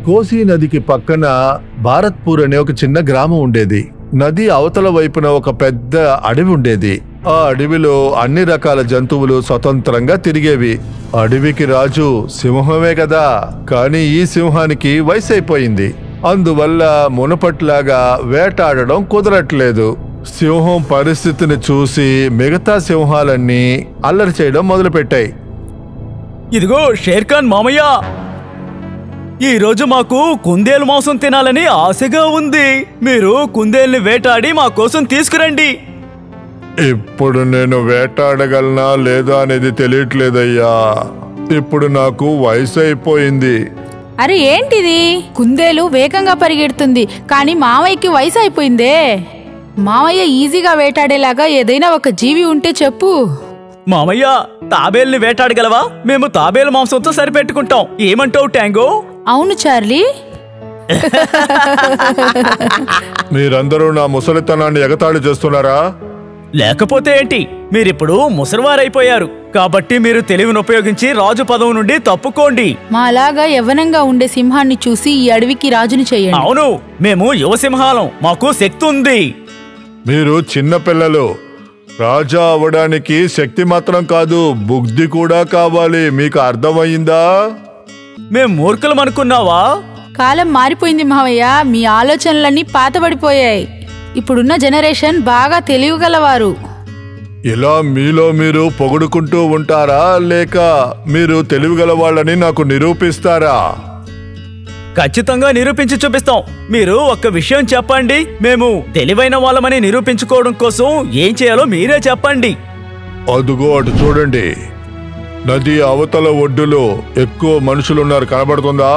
COSY నదికి పక్కన భారత్పూర్ అనే ఒక చిన్న గ్రామం ఉండేది నది అవతల వైపున ఒక పెద్ద అడవి ఉండేది ఆ అడవిలో అన్ని రకాల జంతువులు స్వతంత్రంగా తిరిగేవి అడవికి రాజు సింహమే కదా కానీ ఈ సింహానికి వయసు అయిపోయింది అందువల్ల మునపట్లాగా వేటాడడం కుదరట్లేదు సింహం పరిస్థితిని చూసి మిగతా సింహాలన్నీ అల్లరి చేయడం మొదలుపెట్టాయి ఇదిగో షేర్ఖాన్ మామయ్య ఈ రోజు మాకు కుందేలు మాంసం తినాలని ఆశగా ఉంది మీరు కుందేల్ని వేటాడి మా కోసం తీసుకురండి ఇప్పుడు నేను వేటాడగలనా లేదా అనేది తెలియట్లేదయ్యా ఇప్పుడు నాకు వయసు అయిపోయింది అరే ఏంటిది కుందేలు వేగంగా పరిగెడుతుంది కానీ మామయ్యకి వయసు అయిపోయిందే మామయ్య ఈజీగా వేటాడేలాగా ఏదైనా ఒక జీవి ఉంటే చెప్పు మామయ్య తాబేల్ని వేటాడగలవా మేము తాబేలు మాంసంతో సరిపెట్టుకుంటాం ఏమంటావు ట్యాంగో అవును చార్లీ మీరందరూ నా ముసలితనాన్ని ఎగతాళి చేస్తున్నారా లేకపోతే ఏంటి మీరిప్పుడు ముసలివారైపోయారు కాబట్టి మీరు తెలివిని ఉపయోగించి రాజు పదవి నుండి తప్పుకోండి మాలాగా యవ్వనంగా ఉండే సింహాన్ని చూసి ఈ అడవికి రాజుని చెయ్యండి అవును మేము యువసింహాలం మాకు శక్తి ఉంది మీరు చిన్న పిల్లలు రాజా అవడానికి శక్తి మాత్రం కాదు బుద్ధి కూడా కావాలి మీకు అర్థమయ్యిందా మేం మూర్ఖులం అనుకున్నావా కాలం మారిపోయింది మావయ్య మీ ఆలోచనలన్నీ పాతబడిపోయాయి ఇప్పుడున్న జనరేషన్ బాగా తెలివిగలవారు ఇలా మీలో మీరు పొగుడుకుంటూ ఉంటారా లేక మీరు తెలివిగల వాళ్ళని నాకు నిరూపిస్తారా ఖచ్చితంగా నిరూపించి చూపిస్తాం మీరు ఒక్క విషయం చెప్పండి మేము తెలివైన వాళ్ళమని నిరూపించుకోవడం కోసం ఏం చేయాలో మీరే చెప్పండి అదుగో అటు చూడండి నది అవతల ఒడ్డులో ఎక్కువ మనుషులున్నారు కనబడుతుందా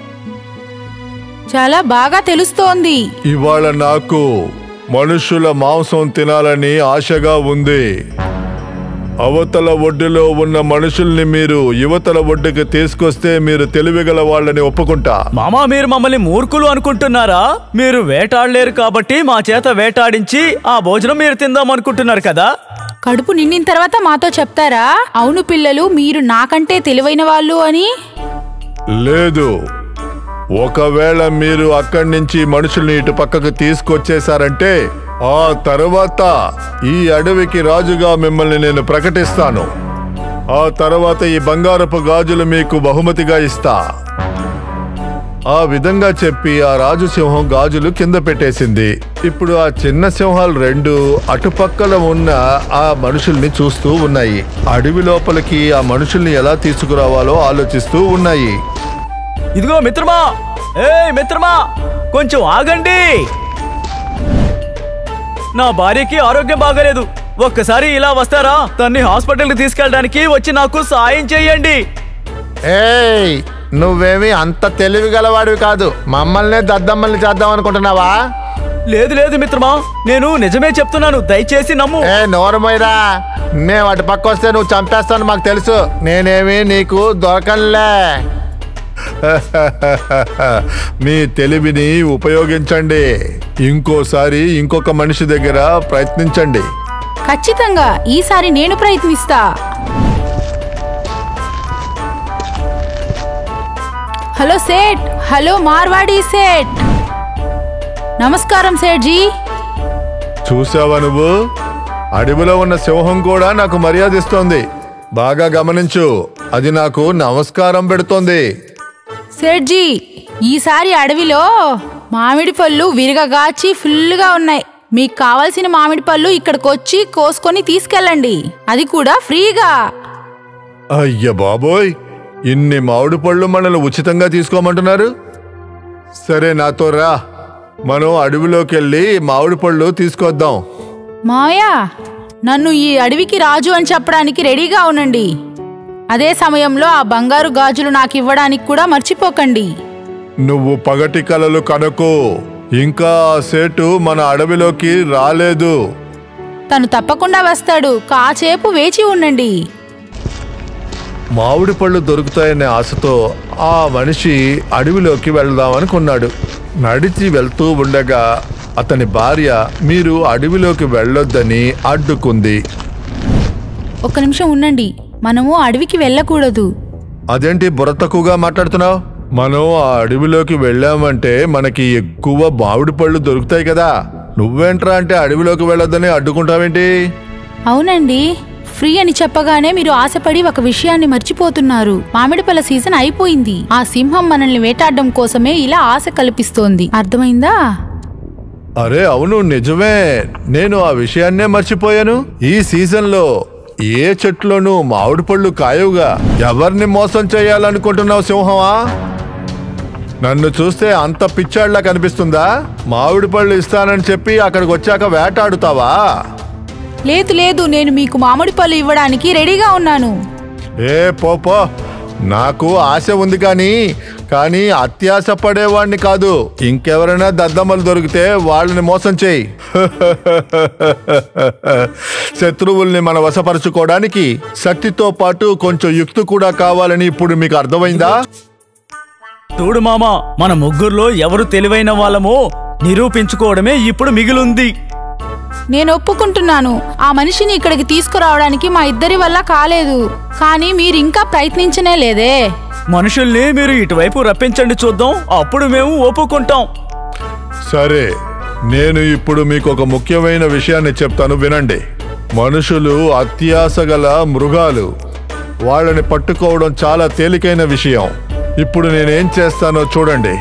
చాలా బాగా తెలుస్తోంది ఇవాళ నాకు మనుషుల మాంసం తినాలని ఆశగా ఉంది అవతల ఒడ్డులో ఉన్న మనుషుల్ని మీరు యువతల ఒడ్డుకి తీసుకొస్తే మీరు తెలివిగల వాళ్ళని ఒప్పుకుంటా మామా మీరు మమ్మల్ని మూర్ఖులు అనుకుంటున్నారా మీరు వేటాడలేరు కాబట్టి మా చేత వేటాడించి ఆ భోజనం మీరు తిందాం అనుకుంటున్నారు కదా కడుపు నిండిన తర్వాత మాతో చెప్తారా అవును పిల్లలు మీరు నాకంటే తెలివైన వాళ్ళు అని లేదు ఒకవేళ మీరు అక్కడి నుంచి మనుషుల్ని ఇటు పక్కకు తీసుకొచ్చేశారంటే ఆ తర్వాత ఈ అడవికి రాజుగా మిమ్మల్ని నేను ప్రకటిస్తాను ఆ తర్వాత ఈ బంగారపు గాజులు మీకు బహుమతిగా ఇస్తా ఆ విధంగా చెప్పి ఆ రాజు సింహం గాజులు కింద పెట్టేసింది ఇప్పుడు ఆ చిన్న సింహాలు రెండు అటుపక్కల ఉన్న ఆ మనుషుల్ని చూస్తూ ఉన్నాయి అడవి లోపలికి ఆ మనుషుల్ని ఎలా తీసుకురావాలో ఆలోచిస్తూ ఉన్నాయి ఇదిగో మిత్రమా ఏ మిత్రమా కొంచెం ఆగండి నా భార్యకి ఆరోగ్యం బాగలేదు ఒక్కసారి ఇలా వస్తారా తన్ని హాస్పిటల్కి తీసుకెళ్ళడానికి వచ్చి నాకు సాయం చేయండి ఏయ్ నువ్వేమి అంత తెలివి గలవాడివి కాదు మమ్మల్నే దద్దమ్మల్ని చేద్దాం అనుకుంటున్నావా లేదు లేదు మిత్రమా నేను నిజమే చెప్తున్నాను దయచేసి నమ్ము ఏ నోరమోయరా మేము అటు పక్క వస్తే నువ్వు చంపేస్తాను మాకు తెలుసు నేనేమి నీకు దొరకనులే మీ తెలివిని ఉపయోగించండి ఇంకోసారి ఇంకొక మనిషి దగ్గర ప్రయత్నించండి ఖచ్చితంగా ఈసారి నేను ప్రయత్నిస్తా హలో సేట్ హలో మార్వాడి సేట్ నమస్కారం సేట్ జీ చూసావా నువ్వు అడవిలో ఉన్న సింహం కూడా నాకు మర్యాద ఇస్తోంది బాగా గమనించు అది నాకు నమస్కారం పెడుతోంది సేట్ జీ ఈసారి అడవిలో మామిడి పళ్ళు విరగగాచి ఫుల్గా ఉన్నాయి మీకు కావాల్సిన మామిడి పళ్ళు ఇక్కడికి వచ్చి కోసుకొని తీసుకెళ్ళండి అది కూడా ఫ్రీగా అయ్య బాబోయ్ ఇన్ని మామిడి పళ్ళు మనల్ని ఉచితంగా తీసుకోమంటున్నారు సరే నాతో రా మనం అడవిలోకి వెళ్ళి మామిడి పళ్ళు తీసుకొద్దాం మావయ్య నన్ను ఈ అడవికి రాజు అని చెప్పడానికి రెడీగా ఉండండి అదే సమయంలో ఆ బంగారు గాజులు నాకు ఇవ్వడానికి కూడా మర్చిపోకండి నువ్వు పగటి కలలు కనకు ఇంకా ఆ సేటు మన అడవిలోకి రాలేదు తను తప్పకుండా వస్తాడు కాసేపు వేచి ఉండండి మామిడి పళ్ళు దొరుకుతాయనే ఆశతో ఆ మనిషి అడవిలోకి వెళ్దాం అనుకున్నాడు నడిచి వెళ్తూ ఉండగా అతని భార్య మీరు అడవిలోకి వెళ్ళొద్దని అడ్డుకుంది ఒక్క నిమిషం ఉండండి మనము అడవికి వెళ్ళకూడదు అదేంటి బుర్ర తక్కువగా మాట్లాడుతున్నావు మనం ఆ అడవిలోకి వెళ్ళామంటే మనకి ఎక్కువ మామిడి పళ్ళు దొరుకుతాయి కదా నువ్వేంట్రా అంటే అడవిలోకి వెళ్ళొద్దని అడ్డుకుంటావేంటి అవునండి ఫ్రీ అని చెప్పగానే మీరు ఆశపడి ఒక విషయాన్ని మర్చిపోతున్నారు మామిడి పళ్ళ సీజన్ అయిపోయింది ఆ సింహం మనల్ని వేటాడడం కోసమే ఇలా ఆశ కల్పిస్తోంది అర్థమైందా అరే అవును నిజమే నేను ఆ విషయాన్నే మర్చిపోయాను ఈ సీజన్లో ఏ చెట్లోనూ మామిడి పళ్ళు కాయవుగా ఎవరిని మోసం చేయాలనుకుంటున్నావు సింహమా నన్ను చూస్తే అంత పిచ్చాడ్లా కనిపిస్తుందా మామిడి పళ్ళు ఇస్తానని చెప్పి అక్కడికి వచ్చాక వేటాడుతావా లేదు లేదు నేను మీకు మామిడి పళ్ళు ఇవ్వడానికి రెడీగా ఉన్నాను ఏ పోపో నాకు ఆశ ఉంది కానీ కానీ అత్యాశ పడేవాడిని కాదు ఇంకెవరైనా దద్దమ్మలు దొరికితే వాళ్ళని మోసం చేయి శత్రువుల్ని మన వశపరచుకోవడానికి శక్తితో పాటు కొంచెం యుక్తి కూడా కావాలని ఇప్పుడు మీకు అర్థమైందా చూడు మామ మన ముగ్గురులో ఎవరు తెలివైన వాళ్ళమో నిరూపించుకోవడమే ఇప్పుడు మిగిలుంది నేను ఒప్పుకుంటున్నాను ఆ మనిషిని ఇక్కడికి తీసుకురావడానికి మా ఇద్దరి వల్ల కాలేదు కానీ మీరు ఇంకా ప్రయత్నించనే లేదే మనుషుల్ని మీరు ఇటువైపు రప్పించండి చూద్దాం అప్పుడు మేము ఒప్పుకుంటాం సరే నేను ఇప్పుడు మీకు ఒక ముఖ్యమైన విషయాన్ని చెప్తాను వినండి మనుషులు అత్యాశ గల మృగాలు వాళ్ళని పట్టుకోవడం చాలా తేలికైన విషయం ఇప్పుడు నేనేం చేస్తానో చూడండి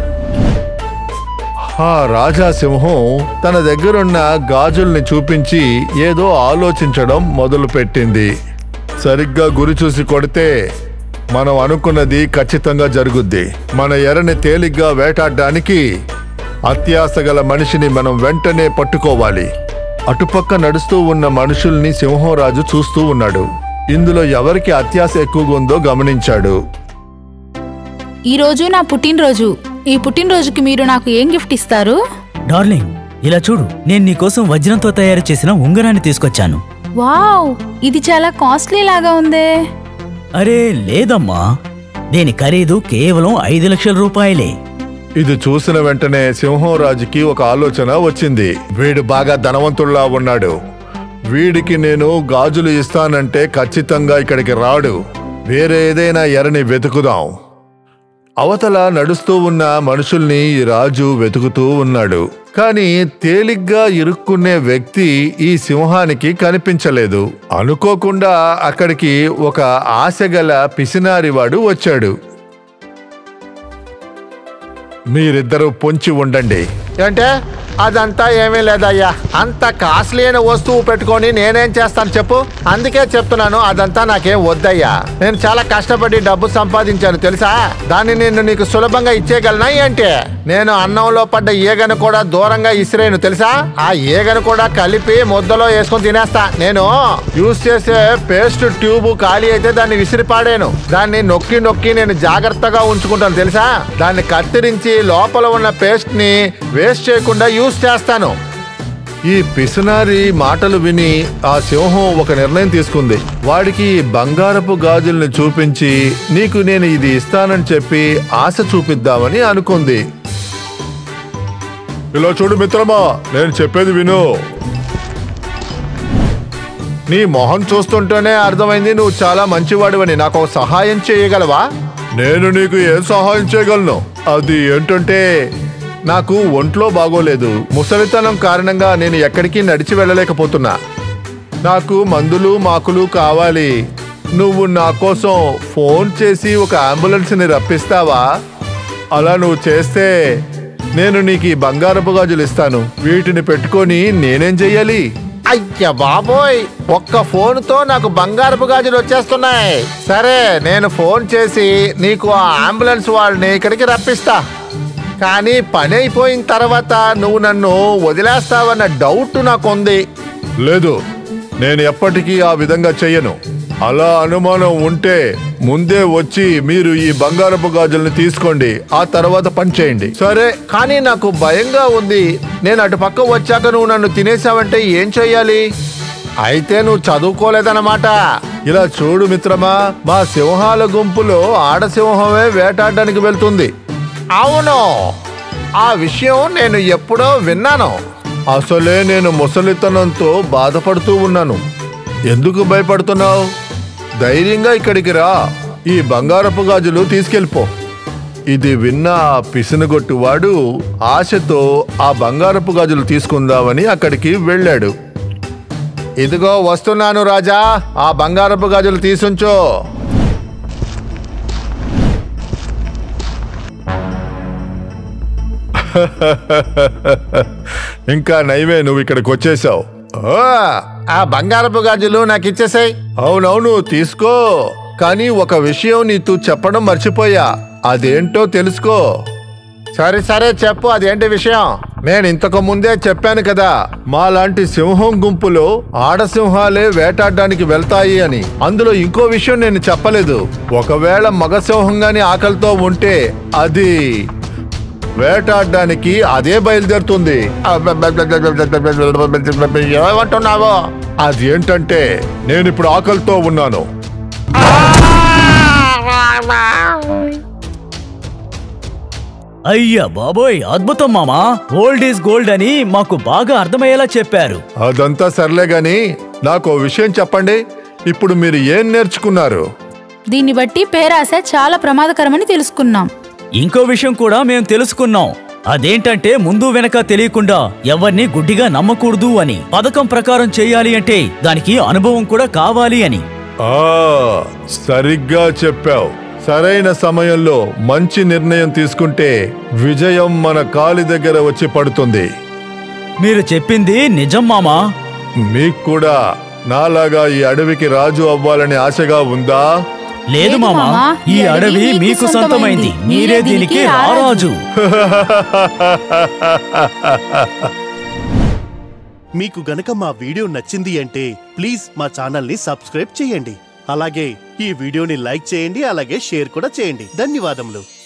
ఆ రాజా సింహం తన దగ్గరున్న గాజుల్ని చూపించి ఏదో ఆలోచించడం మొదలుపెట్టింది సరిగ్గా గురి చూసి కొడితే మనం అనుకున్నది ఖచ్చితంగా జరుగుద్ది మన ఎరని తేలిగ్గా వేటాడడానికి అత్యాశ గల మనిషిని మనం వెంటనే పట్టుకోవాలి అటుపక్క నడుస్తూ ఉన్న మనుషుల్ని సింహరాజు చూస్తూ ఉన్నాడు ఇందులో ఎవరికి అత్యాశ ఎక్కువగా ఉందో గమనించాడు ఈ రోజు నా పుట్టినరోజు ఈ పుట్టినరోజుకి మీరు నాకు ఏం గిఫ్ట్ ఇస్తారు డార్లింగ్ ఇలా చూడు నేను నీకోసం వజ్రంతో తయారు చేసిన ఉంగరాన్ని తీసుకొచ్చాను వావ్ ఇది చాలా కాస్ట్లీ లాగా ఉందే అరే లేదమ్మా దీని ఖరీదు కేవలం ఐదు లక్షల రూపాయలే ఇది చూసిన వెంటనే సింహరాజుకి ఒక ఆలోచన వచ్చింది వీడు బాగా ధనవంతుల్లా ఉన్నాడు వీడికి నేను గాజులు ఇస్తానంటే ఖచ్చితంగా ఇక్కడికి రాడు వేరే ఏదైనా ఎరని వెతుకుదాం అవతల నడుస్తూ ఉన్న మనుషుల్ని ఈ రాజు వెతుకుతూ ఉన్నాడు కానీ తేలిగ్గా ఇరుక్కునే వ్యక్తి ఈ సింహానికి కనిపించలేదు అనుకోకుండా అక్కడికి ఒక ఆశగల పిసినారివాడు వచ్చాడు మీరిద్దరూ పొంచి ఉండండి అంటే అదంతా ఏమీ లేదయ్యా అంత కాస్ట్లీ అయిన వస్తువు పెట్టుకొని నేనేం చేస్తాను చెప్పు అందుకే చెప్తున్నాను అదంతా నాకేం వద్దయ్యా నేను చాలా కష్టపడి డబ్బు సంపాదించాను తెలుసా దాన్ని నేను నీకు సులభంగా ఇచ్చేయగలనా ఏంటి నేను అన్నంలో పడ్డ ఈగను కూడా దూరంగా ఇసిరేను తెలుసా ఆ ఈగను కూడా కలిపి ముద్దలో వేసుకొని తినేస్తా నేను యూస్ చేసే పేస్ట్ ట్యూబ్ ఖాళీ అయితే దాన్ని విసిరి పాడాను దాన్ని నొక్కి నొక్కి నేను జాగ్రత్తగా ఉంచుకుంటాను తెలుసా దాన్ని కత్తిరించి లోపల ఉన్న పేస్ట్ ని వేస్ట్ చేయకుండా యూస్ చేస్తాను ఈ పిసినారి మాటలు విని ఆ సింహం ఒక నిర్ణయం తీసుకుంది వాడికి ఈ బంగారపు గాజుల్ని చూపించి నీకు నేను ఇది ఇస్తానని చెప్పి ఆశ చూపిద్దామని అనుకుంది ఇలా చూడు మిత్రమా నేను చెప్పేది విను నీ మొహం చూస్తుంటేనే అర్థమైంది నువ్వు చాలా మంచివాడివని నాకు ఒక సహాయం చేయగలవా నేను నీకు ఏం సహాయం చేయగలను అది ఏంటంటే నాకు ఒంట్లో బాగోలేదు ముసలితనం కారణంగా నేను ఎక్కడికి నడిచి వెళ్ళలేకపోతున్నా నాకు మందులు మాకులు కావాలి నువ్వు నా కోసం ఫోన్ చేసి ఒక అంబులెన్స్ని రప్పిస్తావా అలా నువ్వు చేస్తే నేను నీకు ఈ బంగారపు గాజులు ఇస్తాను వీటిని పెట్టుకొని నేనేం చెయ్యాలి అయ్య బాబోయ్ ఒక్క ఫోన్తో నాకు బంగారపు గాజులు వచ్చేస్తున్నాయి సరే నేను ఫోన్ చేసి నీకు ఆ అంబులెన్స్ వాళ్ళని ఇక్కడికి రప్పిస్తా కానీ పని అయిపోయిన తర్వాత నువ్వు నన్ను వదిలేస్తావన్న డౌట్ నాకుంది లేదు నేను ఎప్పటికీ ఆ విధంగా చెయ్యను అలా అనుమానం ఉంటే ముందే వచ్చి మీరు ఈ బంగారపు గాజుల్ని తీసుకోండి ఆ తర్వాత పని చేయండి సరే కానీ నాకు భయంగా ఉంది నేను అటు పక్క వచ్చాక నువ్వు నన్ను తినేసావంటే ఏం చెయ్యాలి అయితే నువ్వు చదువుకోలేదన్నమాట ఇలా చూడు మిత్రమా మా సింహాల గుంపులో ఆడసింహమే వేటాడడానికి వెళ్తుంది అవును ఆ విషయం నేను ఎప్పుడో విన్నాను అసలే నేను ముసలితనంతో బాధపడుతూ ఉన్నాను ఎందుకు భయపడుతున్నావు ధైర్యంగా ఇక్కడికి రా ఈ బంగారపు గాజులు తీసుకెళ్ళిపో ఇది విన్న ఆ పిసినగొట్టువాడు ఆశతో ఆ బంగారపు గాజులు తీసుకుందామని అక్కడికి వెళ్ళాడు ఇదిగో వస్తున్నాను రాజా ఆ బంగారపు గాజులు తీసుంచో ఇంకా నయమే నువ్వు ఇక్కడికి వచ్చేసావు ఓ, ఆ బంగారపు గాజులు నాకు ఇచ్చేసాయి అవునవును తీసుకో కానీ ఒక విషయం నీతో చెప్పడం మర్చిపోయా అదేంటో తెలుసుకో సరే సరే చెప్పు అదేంటి విషయం నేను ఇంతకు ముందే చెప్పాను కదా మాలాంటి సింహం గుంపులో ఆడసింహాలే వేటాడడానికి వెళ్తాయి అని అందులో ఇంకో విషయం నేను చెప్పలేదు ఒకవేళ మగ సింహం గాని ఆకలితో ఉంటే అది వేటాడడానికి అదే బయలుదేరుతుంది ఏమంటున్నావు అది ఏంటంటే నేను ఇప్పుడు ఆకలితో ఉన్నాను అయ్యా బాబోయ్ అద్భుతం మామా ఓల్డ్ ఈజ్ గోల్డ్ అని మాకు బాగా అర్థమయ్యేలా చెప్పారు అదంతా సర్లే గాని నాకు ఓ విషయం చెప్పండి ఇప్పుడు మీరు ఏం నేర్చుకున్నారు దీన్ని బట్టి పేరాశ చాలా ప్రమాదకరమని తెలుసుకున్నాం ఇంకో విషయం కూడా మేము తెలుసుకున్నాం అదేంటంటే ముందు వెనక తెలియకుండా ఎవరిని గుడ్డిగా నమ్మకూడదు అని పథకం ప్రకారం చేయాలి అంటే దానికి అనుభవం కూడా కావాలి అని ఆ సరిగ్గా చెప్పావు సరైన సమయంలో మంచి నిర్ణయం తీసుకుంటే విజయం మన కాలి దగ్గర వచ్చి పడుతుంది మీరు చెప్పింది నిజం మామా మీకు కూడా నాలాగా ఈ అడవికి రాజు అవ్వాలని ఆశగా ఉందా లేదు మామా ఈ అడవి మీకు సొంతమైంది మీరే దీనికి రారాజు మీకు గనక మా వీడియో నచ్చింది అంటే ప్లీజ్ మా ఛానల్ని సబ్స్క్రైబ్ చేయండి అలాగే ఈ వీడియోని లైక్ చేయండి అలాగే షేర్ కూడా చేయండి ధన్యవాదములు